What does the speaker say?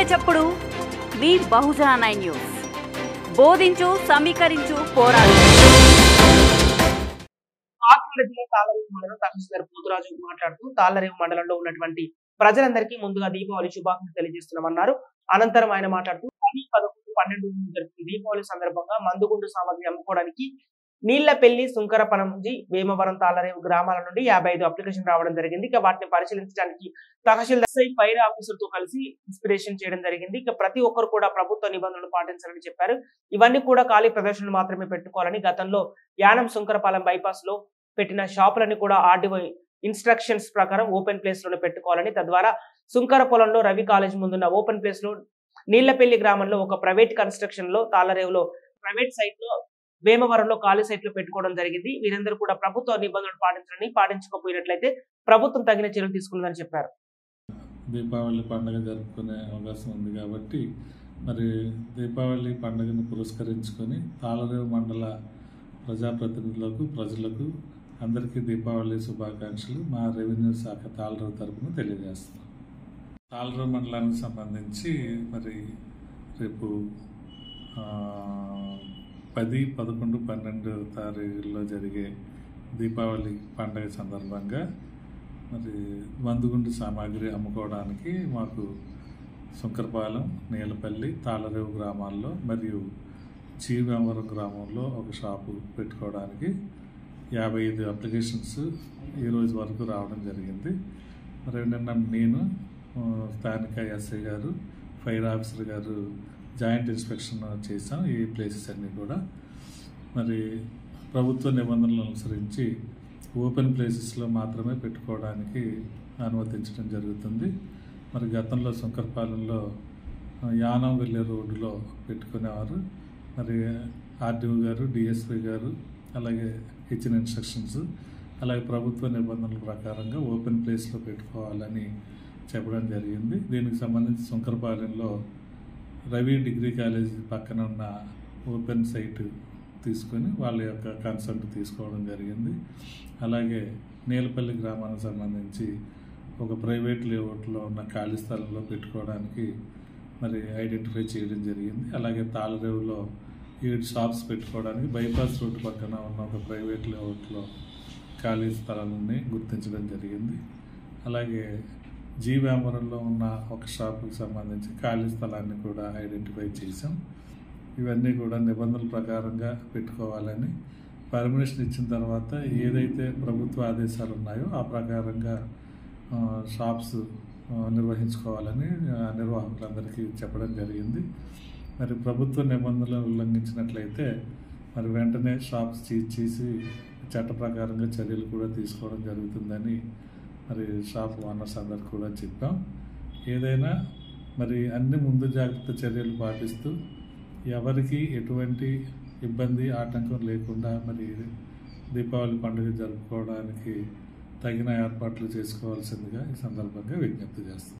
చప్పుడు మీ బహుజన nine news బోధించు సమీకరించు పోరాడు కాకినాడ జిల్లా తాళరేవు మండలం తహసీల్దార్ పోతురాజు మాట్లాడుతూ తాళరేవు మండలంలో ఉన్నటువంటి ప్రజలందరికీ ముందుగా దీపావళి శుభాకాంక్షలు తెలియజేస్తున్నామన్నారు అనంతరం ఆయన మాట్లాడుతూ పది పదకొండు పన్నెండు నుంచి జరుగుతున్న దీపావళి సందర్భంగా మందుగుండు సామాగ్రి అమ్ముకోవడానికి నీళ్లపల్లి సుంకరపనంజి వేమవరం తాళరేవు గ్రామాల నుండి యాభై ఐదు అప్లికేషన్ రావడం జరిగింది ఇక వాటిని పరిశీలించడానికి తహసీల్దార్ ఎస్ఐ ఫైర్ ఆఫీసర్ తో కలిసి ఇన్స్పిరేషన్ చేయడం జరిగింది ఇక ప్రతి ఒక్కరు కూడా ప్రభుత్వ నిబంధనలు పాటించాలని చెప్పారు ఇవన్నీ కూడా ఖాళీ ప్రదర్శనలు మాత్రమే పెట్టుకోవాలని గతంలో యానం సుంకరపాలెం బైపాస్ లో పెట్టిన షాపులన్నీ కూడా ఆర్డీఓ ఇన్స్ట్రక్షన్స్ ప్రకారం ఓపెన్ ప్లేస్ లోనే పెట్టుకోవాలని తద్వారా సుంకర పొలంలో రవి కాలేజ్ ముందున్న ఓపెన్ ప్లేస్ లో నీళ్లపల్లి గ్రామంలో ఒక ప్రైవేట్ కన్స్ట్రక్షన్ లో తాళరేవులో ప్రైవేట్ సైట్ లో వేమవరంలో ఖాళీ సైట్ లో పెట్టుకోవడం జరిగింది వీరందరూ కూడా ప్రభుత్వ నిబంధనలు పాటించాలని పాటించకపోయినట్లయితే ప్రభుత్వం తగిన చర్యలు తీసుకుందని చెప్పారు దీపావళి పండుగ జరుపుకునే అవకాశం ఉంది కాబట్టి మరి దీపావళి పండుగను పురస్కరించుకొని తాళరేవు మండల ప్రజాప్రతినిధులకు ప్రజలకు అందరికీ దీపావళి శుభాకాంక్షలు మా రెవెన్యూ శాఖ తాళరేవు తరపున తెలియజేస్తున్నాం తాళరేవు మండలానికి సంబంధించి మరి రేపు ఆ, పది పదకొండు పన్నెండు తారీఖుల్లో జరిగే దీపావళి పండుగ సందర్భంగా మరి మందుగుండు సామాగ్రి అమ్ముకోవడానికి మాకు శంకరపాలెం నీలపల్లి తాళరేవు గ్రామాల్లో మరియు చీవేమవరం గ్రామంలో ఒక షాపు పెట్టుకోవడానికి యాభై ఐదు అప్లికేషన్స్ ఈ రోజు వరకు రావడం జరిగింది మరి నిన్న నేను ఆ, స్థానిక ఎస్ఐ గారు ఫైర్ ఆఫీసర్ గారు జాయింట్ ఇన్స్పెక్షన్ చేసాం ఈ ప్లేసెస్ అన్నీ కూడా మరి ప్రభుత్వ నిబంధనలు అనుసరించి ఓపెన్ ప్లేసెస్లో మాత్రమే పెట్టుకోవడానికి అనుమతించడం జరుగుతుంది మరి గతంలో శంకరపాలెంలో ఆ, యానం వెళ్ళే రోడ్డులో పెట్టుకునేవారు మరి ఆర్డీఓ గారు డిఎస్పి గారు అలాగే ఇచ్చిన ఇన్స్ట్రక్షన్స్ అలాగే ప్రభుత్వ నిబంధనల ప్రకారంగా ఓపెన్ ప్లేస్లో పెట్టుకోవాలని చెప్పడం జరిగింది దీనికి సంబంధించి శంకరపాలెంలో రవి డిగ్రీ కాలేజ్ పక్కన ఉన్న ఓపెన్ సైట్ తీసుకొని వాళ్ళ యొక్క కన్సల్ట్ తీసుకోవడం జరిగింది అలాగే నీలపల్లి గ్రామానికి సంబంధించి ఒక ప్రైవేట్ లేఅవుట్లో ఉన్న ఖాళీ స్థలంలో పెట్టుకోవడానికి మరి ఐడెంటిఫై చేయడం జరిగింది అలాగే తాళరేవులో ఏడు షాప్స్ పెట్టుకోవడానికి బైపాస్ రోడ్డు పక్కన ఉన్న ఒక ప్రైవేట్ లేఅవుట్లో ఖాళీ స్థలాలని గుర్తించడం జరిగింది అలాగే జీవామరంలో ఉన్న ఒక షాపుకి సంబంధించి ఖాళీ స్థలాన్ని కూడా ఐడెంటిఫై చేసాం ఇవన్నీ కూడా నిబంధనల ప్రకారంగా పెట్టుకోవాలని పర్మిషన్ ఇచ్చిన తర్వాత ఏదైతే ప్రభుత్వ ఆదేశాలు ఉన్నాయో ఆ ప్రకారంగా ఆ, షాప్స్ ఆ, నిర్వహించుకోవాలని ఆ, నిర్వాహకులందరికీ చెప్పడం జరిగింది మరి ప్రభుత్వ నిబంధనలు ఉల్లంఘించినట్లయితే మరి వెంటనే షాప్స్ సీజ్ చేసి చట్ట ప్రకారంగా చర్యలు కూడా తీసుకోవడం జరుగుతుందని మరి షాప్ ఓనర్స్ అందరికి కూడా చెప్పాం ఏదైనా మరి అన్ని ముందు జాగ్రత్త చర్యలు పాటిస్తూ ఎవరికి ఎటువంటి ఇబ్బంది ఆటంకం లేకుండా మరి దీపావళి పండుగ జరుపుకోవడానికి తగిన ఏర్పాట్లు చేసుకోవాల్సిందిగా ఈ సందర్భంగా విజ్ఞప్తి చేస్తాం